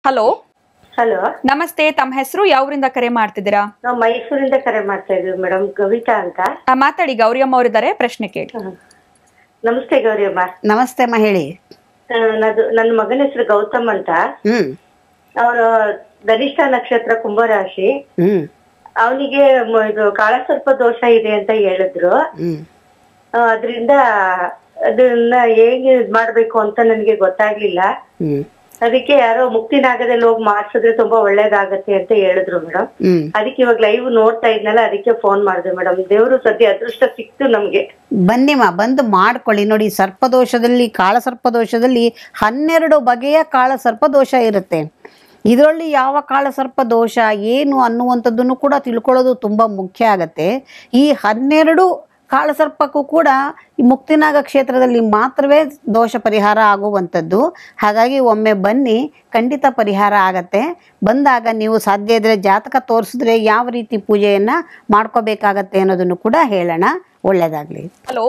Hello hello ನಮಸ್ತೆ ತಮ್ಮ ಹೆಸರು ಯಾವ್ರಿಂದ ಕರೆ ಮಾಡ್ತಿದ್ದೀರಾ ನಾವು ಮೈಸೂರಿಂದ ಕರೆ ಮಾಡ್ತಾ ಇದೀವಿ ಮೇಡಮ್ ಕವಿತಾ ಅಂತ ಆ, ಮಾತಾಡಿ ಗೌರಿಯಮ್ಮ ಅವರಿದ್ದಾರೆ ಪ್ರಶ್ನೆ ಕೇಳಿ ಹ. ನಮಸ್ತೆ ಗೌರಿ ಅಮ್ಮ ನಮಸ್ತೆ ಅಮ್ಮ ಹೇಳಿ ಆ, ನದು ನನ್ನ ಮಗನ ಹೆಸರು ಗೌತಮ್ ಅಂತ ಹ್ಮ್ ಅವನು ಧನಿಷ್ಠ ನಕ್ಷತ್ರ ಕುಂಭರಾಶಿ ಹ್ಮ್ ಅವನಿಗೆ ಇದು ಕಾಳಸರ್ಪ ದೋಷ ಇದೆ ಅಂತ ಹೇಳಿದ್ರು ಹ್ಮ್ ಆ, ಅದ್ರಿಂದ ಅದನ್ನ ಹೇಗೆ ಇದ್ ಮಾಡ್ಬೇಕು ಅಂತ ನನಗೆ ಗೊತ್ತಾಗ್ಲಿಲ್ಲ ಹ್ಮ್ ಅದಕ್ಕೆ ಯಾರೋ ಮುಕ್ತಿನಾಗದಲ್ಲಿ ಹೋಗಿ ಮಾಡ್ಸಿದ್ರೆ ತುಂಬಾ ಒಳ್ಳೇದಾಗತ್ತೆ ಅಂತ ಹೇಳಿದ್ರು ಮೇಡಮ್ ಹ್ಮ್ ಅದಕ್ಕೆ ಇವಾಗ ಲೈವ್ ನೋಡ್ತಾ ಇದ್ನಲ್ಲ ಅದಕ್ಕೆ ಫೋನ್ ಮಾಡಿದೆ ಮೇಡಮ್ ದೇವ್ರು ಸದ್ಯ ಅದೃಷ್ಟ ಸಿಕ್ತು ನಮ್ಗೆ ಬನ್ನಿಮ್ಮ ಬಂದು ಮಾಡ್ಕೊಳ್ಳಿ ನೋಡಿ ಸರ್ಪದೋಷದಲ್ಲಿ ಕಾಳಸರ್ಪದೋಷದಲ್ಲಿ ಹನ್ನೆರಡು ಬಗೆಯ ಕಾಳಸರ್ಪದೋಷ ಇರುತ್ತೆ ಇದರಲ್ಲಿ ಯಾವ ಕಾಳಸರ್ಪ ದೋಷ ಏನು ಅನ್ನುವಂಥದ್ದನ್ನು ಕೂಡ ತಿಳ್ಕೊಳ್ಳೋದು ತುಂಬ ಮುಖ್ಯ ಆಗತ್ತೆ ಈ ಹನ್ನೆರಡು ಕಾಳಸರ್ಪಕ್ಕೂ ಕೂಡ ಈ ಮುಕ್ತಿನಾಗ ಕ್ಷೇತ್ರದಲ್ಲಿ ಮಾತ್ರವೇ ದೋಷ ಪರಿಹಾರ ಆಗುವಂಥದ್ದು ಹಾಗಾಗಿ ಒಮ್ಮೆ ಬನ್ನಿ ಖಂಡಿತ ಪರಿಹಾರ ಆಗತ್ತೆ ಬಂದಾಗ ನೀವು ಸಾಧ್ಯ ಇದ್ದರೆ ಜಾತಕ ತೋರಿಸಿದ್ರೆ ಯಾವ ರೀತಿ ಪೂಜೆಯನ್ನು ಮಾಡ್ಕೋಬೇಕಾಗತ್ತೆ ಅನ್ನೋದನ್ನು ಕೂಡ ಹೇಳೋಣ ಒಳ್ಳೆಯದಾಗಲಿ ಹಲೋ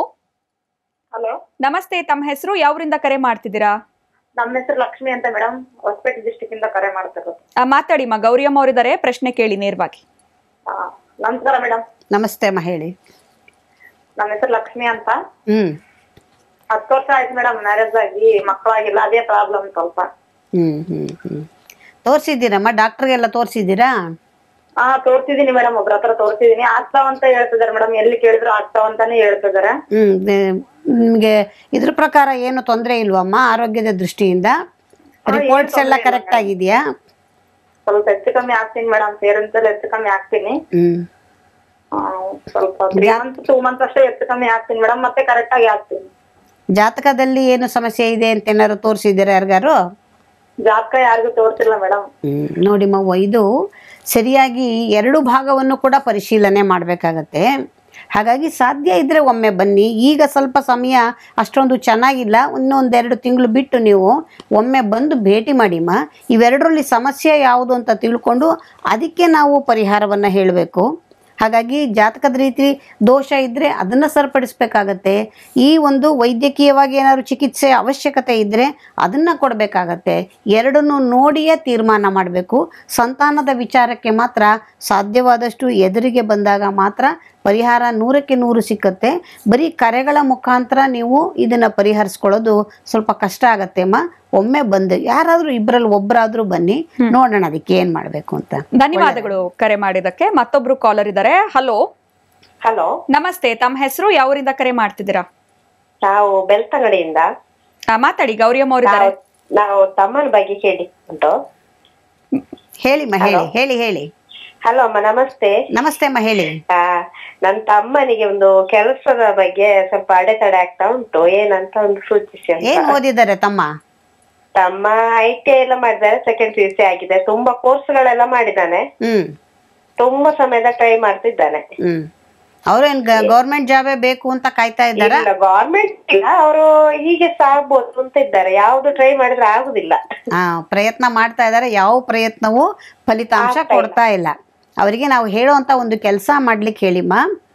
ಹಲೋ ನಮಸ್ತೆ ತಮ್ಮ ಹೆಸರು ಯಾವ್ರಿಂದ ಕರೆ ಮಾಡ್ತಿದ್ದೀರಾ ನಮ್ಮ ಹೆಸರು ಲಕ್ಷ್ಮಿ ಅಂತ ಮೇಡಮ್ ಹೊಸಪೇಟೆ ಡಿಸ್ಟಿಕ್ ಇಂದ ಕರೆ ಮಾಡ್ತಿರೋದು ಆ, ಮಾತಾಡಿ ಮಾ ಗೌರಿಯಮ್ಮ ಅವರಿದ್ದಾರೆ ಪ್ರಶ್ನೆ ಕೇಳಿ ನೇರವಾಗಿ ಆ, ನಮಸ್ಕಾರ ಮೇಡಮ್ ನಮಸ್ತೆ ಅಮ್ಮ ಹೇಳಿ ನಮ್ಮ ಹೆಸರು ಲಕ್ಷ್ಮಿ ಅಂತ ಹ್ಞೂ ಹತ್ತು ವರ್ಷ ಆಯ್ತು ಮೇಡಮ್ ಮ್ಯಾರೇಜ್ ಆಗಿ ಮಕ್ಕಳಾಗಿಲ್ಲ ಅದೇ ಪ್ರಾಬ್ಲಮ್ ಸ್ವಲ್ಪ ಹ್ಞೂ ಹ್ಞೂ ಹ್ಞೂ ತೋರಿಸಿದ್ದೀರಮ್ಮ ಡಾಕ್ಟ್ರಿಗೆಲ್ಲ ತೋರಿಸಿದ್ದೀರಾ ಹಾ ತೋರ್ಸಿದೀನಿ ಮೇಡಮ್ ಒಬ್ರ ಹತ್ರ ತೋರ್ಸಿದೀನಿ ಆಗ್ತಾವ ಅಂತ ಹೇಳ್ತಿದಾರೆ ಮೇಡಮ್ ಎಲ್ಲಿ ಕೇಳಿದ್ರು ಆಗ್ತಾವ ಅಂತಾನೆ ಹೇಳ್ತಿದಾರೆ ಹ್ಞೂ ನಿಮಗೆ ಇದ್ರ ಪ್ರಕಾರ ಏನು ತೊಂದರೆ ಇಲ್ವಮ್ಮ ಆರೋಗ್ಯದ ದೃಷ್ಟಿಯಿಂದ ರಿಪೋರ್ಟ್ಸ್ ಎಲ್ಲ ಕರೆಕ್ಟ್ ಆಗಿದೆಯಾ ಸ್ವಲ್ಪ ಹೆಚ್ಚು ಕಮ್ಮಿ ಆಗ್ತೀನಿ ಮೇಡಮ್ ಪೇರೆಂಟ್ಸ್ ಹೆಚ್ಚು ಕಮ್ಮಿ ಆಗ್ತೀನಿ ಹ್ಞೂ ಆ, ಸ್ವಲ್ಪ ತ್ರೀ ಮಂತ್ಸ್ ಟೂ ಮಂತ್ಸ್ ಅಷ್ಟೇ ಹೆಚ್ಚು ಕಮ್ಮಿ ಆಗ್ತೀನಿ ಮೇಡಮ್ ಮತ್ತೆ ಕರೆಕ್ಟ್ ಆಗಿ ಆಗ್ತೀನಿ ಜಾತಕದಲ್ಲಿ ಏನು ಸಮಸ್ಯೆ ಇದೆ ಅಂತ ಏನಾದ್ರು ತೋರಿಸಿದ್ದೀರಾ ಯಾರಿಗಾರು ಜಾತಕ ಯಾರಿಗೂ ತೋರ್ಸಿಲ್ಲ ಮೇಡಮ್ ಹ್ಮ್. ನೋಡಿ ಮವ್ವ ಇದು ಸರಿಯಾಗಿ ಎರಡು ಭಾಗವನ್ನು ಕೂಡ ಪರಿಶೀಲನೆ ಮಾಡಬೇಕಾಗತ್ತೆ ಹಾಗಾಗಿ ಸಾಧ್ಯ ಇದ್ದರೆ ಒಮ್ಮೆ ಬನ್ನಿ ಈಗ ಸ್ವಲ್ಪ ಸಮಯ ಅಷ್ಟೊಂದು ಚೆನ್ನಾಗಿಲ್ಲ ಇನ್ನೊಂದೆರಡು ತಿಂಗಳು ಬಿಟ್ಟು ನೀವು ಒಮ್ಮೆ ಬಂದು ಭೇಟಿ ಮಾಡಿಮ್ಮ ಇವೆರಡರಲ್ಲಿ ಸಮಸ್ಯೆ ಯಾವುದು ಅಂತ ತಿಳ್ಕೊಂಡು ಅದಕ್ಕೆ ನಾವು ಪರಿಹಾರವನ್ನು ಹೇಳಬೇಕು ಹಾಗಾಗಿ ಜಾತಕದ ರೀತಿ ದೋಷ ಇದ್ದರೆ ಅದನ್ನು ಸರಿಪಡಿಸ್ಬೇಕಾಗತ್ತೆ ಈ ಒಂದು ವೈದ್ಯಕೀಯವಾಗಿ ಏನಾದ್ರು ಚಿಕಿತ್ಸೆ ಅವಶ್ಯಕತೆ ಇದ್ದರೆ ಅದನ್ನು ಕೊಡಬೇಕಾಗತ್ತೆ ಎರಡನ್ನೂ ನೋಡಿಯೇ ತೀರ್ಮಾನ ಮಾಡಬೇಕು ಸಂತಾನದ ವಿಚಾರಕ್ಕೆ ಮಾತ್ರ ಸಾಧ್ಯವಾದಷ್ಟು ಎದುರಿಗೆ ಬಂದಾಗ ಮಾತ್ರ ಪರಿಹಾರ ನೂರಕ್ಕೆ ನೂರು ಸಿಕ್ಕತ್ತೆ ಬರೀ ಕರೆಗಳ ಮುಖಾಂತರ ನೀವು ಇದನ್ನು ಪರಿಹರಿಸ್ಕೊಳ್ಳೋದು ಸ್ವಲ್ಪ ಕಷ್ಟ ಆಗತ್ತೆ ಅಮ್ಮ ಒಮ್ಮೆ ಬಂದು ಯಾರಾದರೂ ಇಬ್ಬರಲ್ಲಿ ಒಬ್ಬರಾದರೂ ಬನ್ನಿ ನೋಡೋಣ ಅದಕ್ಕೆ ಏನು ಮಾಡಬೇಕು ಅಂತ ಧನ್ಯವಾದಗಳು ಕರೆ ಮಾಡಿದಕ್ಕೆ ಮತ್ತೊಬ್ರು ಕಾಲರ್ ಇದ್ದಾರೆ ಹಲೋ ಹಲೋ ನಮಸ್ತೆ ತಮ್ಮ ಹೆಸರು ಯಾವ್ರಿಂದ ಕರೆ ಮಾಡ್ತಿದ್ದೀರಾ ನಾವು ಬೆಳ್ತಂಗಡಿಯಿಂದ ಆ, ಮಾತಾಡಿ ಗೌರಿಯಮ್ಮ ಅವರಿದ್ದಾರೆ ನಾವು ನಾವು ತಮ್ಮನ ಬಗ್ಗೆ ಕೇಳಿ ಉಂಟು ಹೇಳಿಮ್ಮ ಹೇಳಿ ಹೇಳಿ ಹೇಳಿ ಹಲೋ ಅಮ್ಮ ನಮಸ್ತೆ ನಮಸ್ತೆ ಅಮ್ಮ ಹೇಳಿ ಆ, ನನ್ ತಮ್ಮನಿಗೆ ಒಂದು ಕೆಲಸದ ಬಗ್ಗೆ ಸ್ವಲ್ಪ ಅಡೆತಡೆ ಆಗ್ತಾ ಉಂಟು ಏನಂತ ಒಂದು ಸೂಚಿಸಿ ಅಂತ. ಏನ್ ಓದಿದ್ದಾರೆ ತಮ್ಮ ತಮ್ಮ ಐ ಟಿ ಎಲ್ಲ ಮಾಡಿದ್ದಾರೆ ಸೆಕೆಂಡ್ ಪಿ ಯು ಸಿ ಆಗಿದೆ ತುಂಬಾ ಕೋರ್ಸ್ಗಳೆಲ್ಲ ಮಾಡಿದ್ದಾನೆ ಹ್ಮ್ ತುಂಬಾ ಸಮಯದ ಟ್ರೈ ಮಾಡ್ತಿದ್ದಾನೆ ಹ್ಮ್ ಅವ್ರೇನ್ ಗೌರ್ಮೆಂಟ್ ಜಾಬೇ ಬೇಕು ಅಂತ ಕಾಯ್ತಾ ಇದ್ದಾರ ಇಲ್ಲ ಗೌರ್ಮೆಂಟ್ ಇಲ್ಲ ಅವರು ಹೀಗೆ ಸಾಗ್ಬೋದು ಅಂತ ಇದ್ದಾರೆ ಯಾವ್ದು ಟ್ರೈ ಮಾಡಿದ್ರೆ ಆಗುದಿಲ್ಲ ಆ ಪ್ರಯತ್ನ ಮಾಡ್ತಾ ಇದ್ದಾರೆ ಯಾವ ಪ್ರಯತ್ನವೂ ಫಲಿತಾಂಶ ಕೊಡ್ತಾ ಇಲ್ಲ ಅವರಿಗೆ ನಾವು ಹೇಳುವಂತ ಒಂದು ಕೆಲಸ ಮಾಡ್ಲಿಕ್ಕೆ ಹೇಳಿಮ್ಮ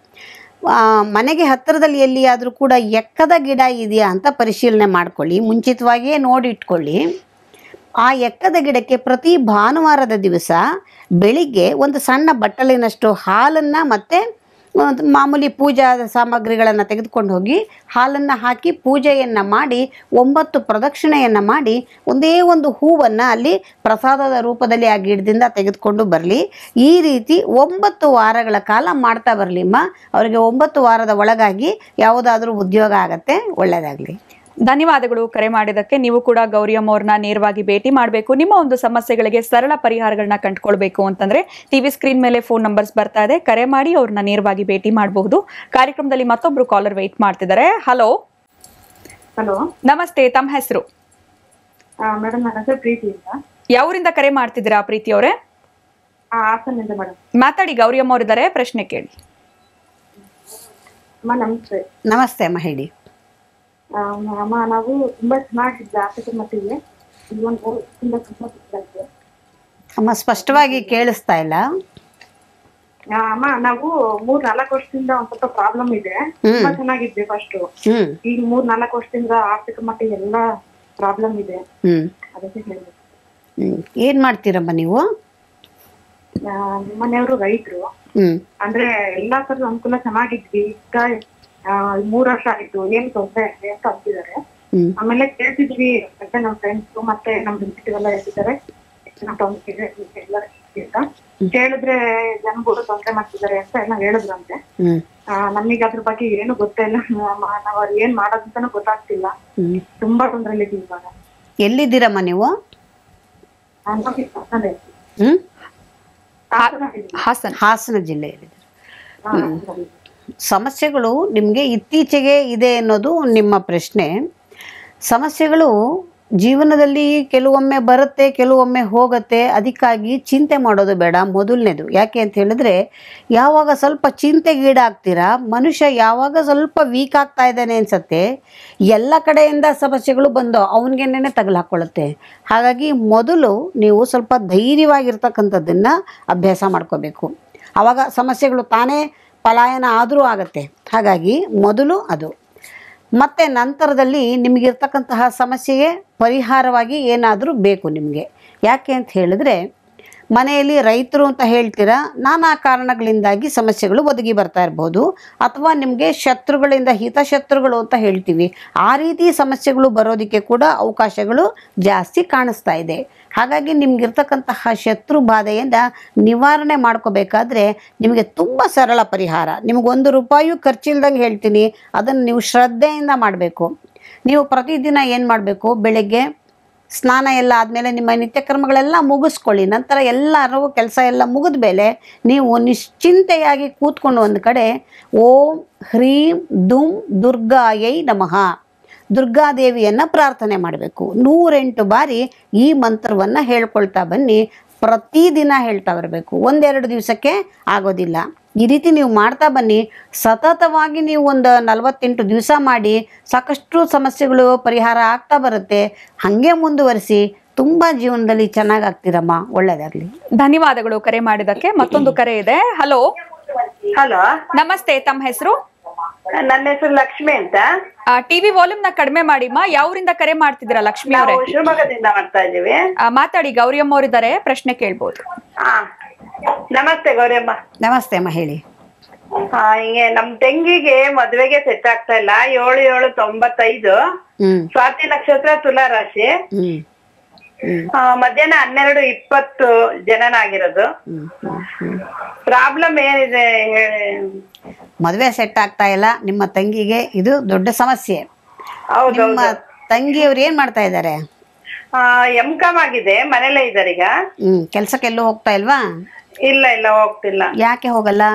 ಆ, ಮನೆಗೆ ಹತ್ತಿರದಲ್ಲಿ ಎಲ್ಲಿಯಾದರೂ ಕೂಡ ಎಕ್ಕದ ಗಿಡ ಇದೆಯಾ ಅಂತ ಪರಿಶೀಲನೆ ಮಾಡ್ಕೊಳ್ಳಿ ಮುಂಚಿತವಾಗಿಯೇ ನೋಡಿ ಇಟ್ಕೊಳ್ಳಿ ಆ ಎಕ್ಕದ ಗಿಡಕ್ಕೆ ಪ್ರತಿ ಭಾನುವಾರದ ದಿವಸ ಬೆಳಿಗ್ಗೆ ಒಂದು ಸಣ್ಣ ಬಟ್ಟಲಿನಷ್ಟು ಹಾಲನ್ನು ಮತ್ತು ಒಂದು ಮಾಮೂಲಿ ಪೂಜಾ ಸಾಮಗ್ರಿಗಳನ್ನು ತೆಗೆದುಕೊಂಡು ಹೋಗಿ ಹಾಲನ್ನು ಹಾಕಿ ಪೂಜೆಯನ್ನು ಮಾಡಿ ಒಂಬತ್ತು ಪ್ರದಕ್ಷಿಣೆಯನ್ನು ಮಾಡಿ ಒಂದೇ ಒಂದು ಹೂವನ್ನು ಅಲ್ಲಿ ಪ್ರಸಾದದ ರೂಪದಲ್ಲಿ ಆ ಗಿಡದಿಂದ ತೆಗೆದುಕೊಂಡು ಬರಲಿ ಈ ರೀತಿ ಒಂಬತ್ತು ವಾರಗಳ ಕಾಲ ಮಾಡ್ತಾ ಬರಲಿಮ್ಮ ಅವರಿಗೆ ಒಂಬತ್ತು ವಾರದ ಒಳಗಾಗಿ ಯಾವುದಾದ್ರೂ ಉದ್ಯೋಗ ಆಗತ್ತೆ ಒಳ್ಳೆಯದಾಗಲಿ ಧನ್ಯವಾದಗಳು ಕರೆ ಮಾಡಿದಕ್ಕೆ ನೀವು ಕೂಡ ಗೌರಿಯಮ್ಮ ಅವ್ರನ್ನ ನೇರವಾಗಿ ಭೇಟಿ ಮಾಡಬೇಕು ನಿಮ್ಮ ಒಂದು ಸಮಸ್ಯೆಗಳಿಗೆ ಸರಳ ಪರಿಹಾರಗಳನ್ನ ಕಂಡುಕೊಳ್ಬೇಕು ಅಂತಂದ್ರೆ ಟಿವಿ ಸ್ಕ್ರೀನ್ ಮೇಲೆ ಫೋನ್ ನಂಬರ್ಸ್ ಬರ್ತಾ ಇದೆ ಕರೆ ಮಾಡಿ ಅವ್ರನ್ನ ನೇರವಾಗಿ ಭೇಟಿ ಮಾಡಬಹುದು ಕಾರ್ಯಕ್ರಮದಲ್ಲಿ ಮತ್ತೊಬ್ರು ಕಾಲರ್ ವೆಯ್ಟ್ ಮಾಡ್ತಿದ್ದಾರೆ ಹಲೋ ಹಲೋ ನಮಸ್ತೆ ತಮ್ಮ ಹೆಸರು ಮೇಡಮ್ ನನ್ನ ಹೆಸರು ಪ್ರೀತಿ ಅಂತ ಯಾವೂರಿಂದ ಕರೆ ಮಾಡ್ತಿದ್ದೀರಾ ಪ್ರೀತಿ ಅವರೇ ಹಾಸನಿಂದ ಮೇಡಮ್ ಮಾತಾಡಿ ಗೌರಿಯಮ್ಮ ಅವರಿದ್ದಾರೆ ಪ್ರಶ್ನೆ ಕೇಳಿ ಅಮ್ಮ ನಮಸ್ತೆ ನಮಸ್ತೆ ಅಮ್ಮ ಹೇಳಿ ಆ, ಅಮ್ಮ ನಾವು ತುಂಬಾ ಚೆನ್ನಾಗಿದ್ದೆ ಆರ್ಥಿಕ ಮಟ್ಟಿಗೆ ಒಂದು ತುಂಬಾ ತುಂಬಾ ಖುಷಿಯಾಗಿದೆ. ಅಮ್ಮ ಸ್ಪಷ್ಟವಾಗಿ ಕೇಳಿಸ್ತಾ ಇಲ್ಲ ಆ, ಅಮ್ಮ ನಾವು ಮೂರ್ ನಾಲ್ಕು ವರ್ಷದಿಂದ ಒಂದ್ ಸ್ವಲ್ಪ ಪ್ರಾಬ್ಲಮ್ ಇದೆ ತುಂಬಾ ಚೆನ್ನಾಗಿದ್ದೆ ಫಸ್ಟ್ ಹ್ಮ್ ಈಗ ಮೂರ್ ನಾಲ್ಕು ವರ್ಷದಿಂದ ಆರ್ಥಿಕ ಮಟ್ಟಿಗೆ ಎಲ್ಲಾ ಪ್ರಾಬ್ಲಮ್ ಇದೆ ಹ್ಮ್ ಅದಕ್ಕೆ ಹೇಳಿದೆ ಹ್ಮ್ ಏನು ಮಾಡ್ತೀರಮ್ಮ ನೀವು ಮನೆಯವರು ರೈತರು ಹ್ಞೂ ಅಂದ್ರೆ ಎಲ್ಲಾ ತರದ ಅನುಕೂಲ ಚೆನ್ನಾಗಿದ್ವಿ ಈಗ ಆ, ಮೂರ್ ವರ್ಷ ಆಯ್ತು ಏನ್ ತೊಂದ್ರೆ ಇದೆ ಅಂತ ಅಂತಿದ್ದಾರೆ ಹ್ಞೂ ಆಮೇಲೆ ಕೇಳ್ತಿದ್ವಿ ಮತ್ತೆ ನಮ್ ಫ್ರೆಂಡ್ಸ್ ಮತ್ತೆ ನಮ್ ರಿಲೇಟಿವ್ ಎಲ್ಲ ಹೇಳ್ತಿದ್ದಾರೆ ನಮ್ ತೊಂದ್ರೆ ಇದೆ ಎಲ್ಲ ಇದೆ ಅಂತ ಕೇಳಿದ್ರೆ ಜನಗಳು ತೊಂದ್ರೆ ಮಾಡ್ತಿದ್ದಾರೆ ಅಂತ ಎಲ್ಲ ಹೇಳಿದ್ರಂತೆ ಹ್ಞೂ ಆ, ನಮಗ್ ಅದ್ರ ಬಗ್ಗೆ ಏನು ಗೊತ್ತಿಲ್ಲ ನಾವ್ ಅವ್ರ್ ಏನ್ ಮಾಡೋದಂತಾನು ಗೊತ್ತಾಗ್ತಿಲ್ಲ ಹ್ಞೂ ತುಂಬಾ ತೊಂದ್ರೆಲಿದ್ದೀವಿ ಇವಾಗ ಎಲ್ಲಿದ್ದೀರಮ್ಮ ನೀವು ಹಂಗಾಗಿ ಹಾಸನ ಇದೆ. ಹ್ಞೂ ಹಾಸನ ಇದೆ. ಹಾಸನ್ ಹಾಸನ ಜಿಲ್ಲೆಯಲ್ಲಿದ್ದೀರ ಹಾ, ಹಾಸನ ಇದೆ. ಸಮಸ್ಯೆಗಳು ನಿಮಗೆ ಇತ್ತೀಚೆಗೆ ಇದೆ ಅನ್ನೋದು ನಿಮ್ಮ ಪ್ರಶ್ನೆ ಸಮಸ್ಯೆಗಳು ಜೀವನದಲ್ಲಿ ಕೆಲವೊಮ್ಮೆ ಬರುತ್ತೆ ಕೆಲವೊಮ್ಮೆ ಹೋಗುತ್ತೆ ಅದಕ್ಕಾಗಿ ಚಿಂತೆ ಮಾಡೋದು ಬೇಡ ಮೊದಲನೇದು ಯಾಕೆ ಅಂತ ಹೇಳಿದ್ರೆ ಯಾವಾಗ ಸ್ವಲ್ಪ ಚಿಂತೆಗೀಡಾಗ್ತೀರಾ ಮನುಷ್ಯ ಯಾವಾಗ ಸ್ವಲ್ಪ ವೀಕ್ ಆಗ್ತಾ ಇದ್ದಾನೆ ಅನ್ಸತ್ತೆ ಎಲ್ಲ ಕಡೆಯಿಂದ ಸಮಸ್ಯೆಗಳು ಬಂದು ಅವನಿಗೇನೆ ತಗಲು ಹಾಕ್ಕೊಳ್ಳುತ್ತೆ ಹಾಗಾಗಿ ಮೊದಲು ನೀವು ಸ್ವಲ್ಪ ಧೈರ್ಯವಾಗಿರ್ತಕ್ಕಂಥದ್ದನ್ನು ಅಭ್ಯಾಸ ಮಾಡ್ಕೋಬೇಕು ಆವಾಗ ಸಮಸ್ಯೆಗಳು ತಾನೇ ಪಲಾಯನ ಆದರೂ ಆಗತ್ತೆ ಹಾಗಾಗಿ ಮೊದಲು ಅದು ಮತ್ತು ನಂತರದಲ್ಲಿ ನಿಮಗಿರ್ತಕ್ಕಂತಹ ಸಮಸ್ಯೆಗೆ ಪರಿಹಾರವಾಗಿ ಏನಾದರೂ ಬೇಕು ನಿಮಗೆ ಯಾಕೆ ಅಂತ ಹೇಳಿದ್ರೆ ಮನೆಯಲ್ಲಿ ರೈತರು ಅಂತ ಹೇಳ್ತೀರಾ ನಾನಾ ಕಾರಣಗಳಿಂದಾಗಿ ಸಮಸ್ಯೆಗಳು ಒದಗಿ ಬರ್ತಾ ಇರ್ಬೋದು ಅಥವಾ ನಿಮಗೆ ಶತ್ರುಗಳಿಂದ ಹಿತಶತ್ರುಗಳು ಅಂತ ಹೇಳ್ತೀವಿ ಆ ರೀತಿ ಸಮಸ್ಯೆಗಳು ಬರೋದಕ್ಕೆ ಕೂಡ ಅವಕಾಶಗಳು ಜಾಸ್ತಿ ಕಾಣಿಸ್ತಾ ಇದೆ ಹಾಗಾಗಿ ನಿಮ್ಗಿರ್ತಕ್ಕಂತಹ ಶತ್ರು ಬಾಧೆಯಿಂದ ನಿವಾರಣೆ ಮಾಡ್ಕೋಬೇಕಾದ್ರೆ ನಿಮಗೆ ತುಂಬ ಸರಳ ಪರಿಹಾರ ನಿಮಗೊಂದು ರೂಪಾಯಿಯೂ ಖರ್ಚಿಲ್ದಂಗೆ ಹೇಳ್ತೀನಿ ಅದನ್ನು ನೀವು ಶ್ರದ್ಧೆಯಿಂದ ಮಾಡಬೇಕು ನೀವು ಪ್ರತಿದಿನ ಏನು ಮಾಡಬೇಕು ಬೆಳಗ್ಗೆ ಸ್ನಾನ ಎಲ್ಲ ಆದಮೇಲೆ ನಿಮ್ಮ ನಿತ್ಯ ಕರ್ಮಗಳೆಲ್ಲ ಮುಗಿಸ್ಕೊಳ್ಳಿ ನಂತರ ಎಲ್ಲರೂ ಕೆಲಸ ಎಲ್ಲ ಮುಗಿದ ಮೇಲೆ ನೀವು ನಿಶ್ಚಿಂತೆಯಾಗಿ ಕೂತ್ಕೊಂಡು ಒಂದು ಕಡೆ ಓಂ ಹ್ರೀಂ ದುಂ ದುರ್ಗಾಯೈ ನಮಃ ದುರ್ಗಾದೇವಿಯನ್ನು ಪ್ರಾರ್ಥನೆ ಮಾಡಬೇಕು ನೂರೆಂಟು ಬಾರಿ ಈ ಮಂತ್ರವನ್ನು ಹೇಳ್ಕೊಳ್ತಾ ಬನ್ನಿ ಪ್ರತಿದಿನ ಹೇಳ್ತಾ ಬರಬೇಕು ಒಂದೆರಡು ದಿವಸಕ್ಕೆ ಆಗೋದಿಲ್ಲ ಈ ರೀತಿ ನೀವು ಮಾಡ್ತಾ ಬನ್ನಿ ಸತತವಾಗಿ ನೀವು ಒಂದು ನಲವತ್ತೆಂಟು ದಿವಸ ಮಾಡಿ ಸಾಕಷ್ಟು ಸಮಸ್ಯೆಗಳು ಪರಿಹಾರ ಆಗ್ತಾ ಬರುತ್ತೆ ಹಾಗೆ ಮುಂದುವರಿಸಿ ತುಂಬ ಜೀವನದಲ್ಲಿ ಚೆನ್ನಾಗಾಗ್ತೀರಮ್ಮ ಒಳ್ಳೆಯದಾಗಲಿ ಧನ್ಯವಾದಗಳು ಕರೆ ಮಾಡಿದಕ್ಕೆ ಮತ್ತೊಂದು ಕರೆ ಇದೆ ಹಲೋ ಹಲೋ ನಮಸ್ತೆ ತಮ್ಮ ಹೆಸರು ನನ್ನ ಹೆಸರು ಲಕ್ಷ್ಮಿ ಅಂತ ಟಿವಿ ವಾಲ್ಯೂಮ್ ನ ಕಡಿಮೆ ಮಾಡಿಮ್ಮ ಯಾವ್ರಿಂದ ಕರೆ ಮಾಡ್ತಿದ್ದೀರಾ ಲಕ್ಷ್ಮಿ ನಾವು ಅವರೇ ಶಿವಮೊಗ್ಗದಿಂದ ಮಾಡ್ತಾ ಇದ್ದೀವಿ ಆ, ಮಾತಾಡಿ ಗೌರಿಯಮ್ಮ ಅವರಿದ್ದಾರೆ ಪ್ರಶ್ನೆ ಕೇಳ್ಬೋದು ಹಾ ನಮಸ್ತೆ ಗೌರಿಯಮ್ಮ ನಮಸ್ತೆ ಅಮ್ಮ ಹೇಳಿ ಹಾ ಹಿಂಗೆ ನಮ್ ತಂಗಿಗೆ ಮದ್ವೆಗೆ ಸೆಟ್ ಆಗ್ತಾ ಇಲ್ಲ ಏಳು ಏಳು ತೊಂಬತ್ತೈದು ಹ್ಞೂ ಸ್ವಾತಿ ನಕ್ಷತ್ರ ತುಲಾ ರಾಶಿ ಹ್ಞೂ ಹ್ಞೂ ಆ, ಮಧ್ಯಾಹ್ನ ಹನ್ನೆರಡು ಇಪ್ಪತ್ತು ಜನನ ಆಗಿರೋದು ಹ್ಞೂ ಹ್ಞೂ ಹ್ಞೂ ಪ್ರಾಬ್ಲಮ್ ಏನಿದೆ ಹೇಳಿ ಮದುವೆ ಸೆಟ್ ಆಗ್ತಾ ಇಲ್ಲ ನಿಮ್ಮ ತಂಗಿಗೆ ಇದು ದೊಡ್ಡ ಸಮಸ್ಯೆ ಹೌದು ನಿಮ್ಮ ತಂಗಿಯವ್ರು ಏನು ಮಾಡ್ತಾ ಇದ್ದಾರೆ ಎಂ ಕಾಮ್ ಆಗಿದೆ ಮನೇಲೇ ಇದಾರೆ ಈಗ ಹ್ಞೂ ಕೆಲಸಕ್ಕೆಲ್ಲೂ ಹೋಗ್ತಾ ಇಲ್ವಾ ಇಲ್ಲ ಇಲ್ಲ ಹೋಗ್ತಿಲ್ಲ ಯಾಕೆ ಹೋಗಲ್ಲ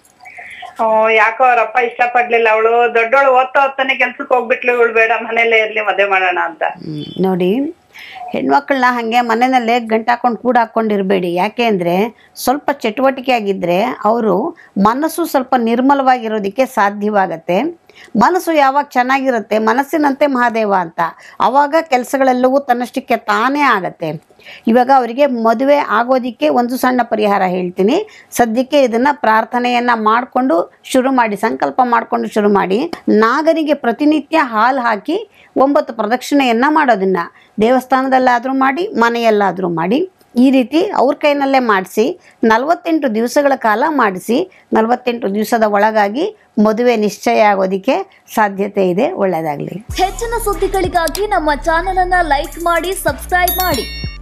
ಓ, ಯಾಕೋ ಅವ್ರಪ್ಪ ಇಷ್ಟ ಪಡ್ಲಿಲ್ಲ ಅವಳು ದೊಡ್ಡವಳು ಓದ್ತಾ ಓದ್ತಾನೆ ಕೆಲ್ಸಕ್ಕೆ ಹೋಗ್ಬಿಟ್ಲು ಇವಳು ಬೇಡ ಮನೇಲೇ ಇರ್ಲಿ ಮದ್ವೆ ಮಾಡೋಣ ಅಂತ ಹ್ಮ್. ನೋಡಿ ಹೆಣ್ಮಕ್ಳನ್ನ ಹಾಗೆ ಮನೆಯಲ್ಲೇ ಗಂಟು ಹಾಕೊಂಡು ಕೂಡ ಹಾಕ್ಕೊಂಡಿರಬೇಡಿ ಯಾಕೆ ಅಂದರೆ ಸ್ವಲ್ಪ ಚಟುವಟಿಕೆ ಆಗಿದ್ದರೆ ಅವರು ಮನಸ್ಸು ಸ್ವಲ್ಪ ನಿರ್ಮಲವಾಗಿರೋದಕ್ಕೆ ಸಾಧ್ಯವಾಗತ್ತೆ ಮನಸ್ಸು ಯಾವಾಗ ಚೆನ್ನಾಗಿರುತ್ತೆ ಮನಸ್ಸಿನಂತೆ ಮಹಾದೇವ ಅಂತ ಆವಾಗ ಕೆಲಸಗಳೆಲ್ಲವೂ ತನ್ನಷ್ಟಕ್ಕೆ ತಾನೇ ಆಗತ್ತೆ ಇವಾಗ ಅವರಿಗೆ ಮದುವೆ ಆಗೋದಕ್ಕೆ ಒಂದು ಸಣ್ಣ ಪರಿಹಾರ ಹೇಳ್ತೀನಿ ಸದ್ಯಕ್ಕೆ ಇದನ್ನು ಪ್ರಾರ್ಥನೆಯನ್ನು ಮಾಡಿಕೊಂಡು ಶುರು ಮಾಡಿ ಸಂಕಲ್ಪ ಮಾಡಿಕೊಂಡು ಶುರು ಮಾಡಿ ನಾಗರಿಗೆ ಪ್ರತಿನಿತ್ಯ ಹಾಲು ಹಾಕಿ ಒಂಬತ್ತು ಪ್ರದಕ್ಷಿಣೆಯನ್ನು ಮಾಡೋದನ್ನು ದೇವಸ್ಥಾನದಲ್ಲಾದರೂ ಮಾಡಿ ಮನೆಯಲ್ಲಾದರೂ ಮಾಡಿ ಈ ರೀತಿ ಅವ್ರ ಕೈನಲ್ಲೇ ಮಾಡಿಸಿ ನಲವತ್ತೆಂಟು ದಿವಸಗಳ ಕಾಲ ಮಾಡಿಸಿ ನಲವತ್ತೆಂಟು ದಿವಸದ ಒಳಗಾಗಿ ಮದುವೆ ನಿಶ್ಚಯ ಆಗೋದಕ್ಕೆ ಸಾಧ್ಯತೆ ಇದೆ ಒಳ್ಳೆಯದಾಗಲಿ ಹೆಚ್ಚಿನ ಸುದ್ದಿಗಳಿಗಾಗಿ ನಮ್ಮ ಚಾನೆಲ್ ಅನ್ನ ಲೈಕ್ ಮಾಡಿ ಸಬ್ಸ್ಕ್ರೈಬ್ ಮಾಡಿ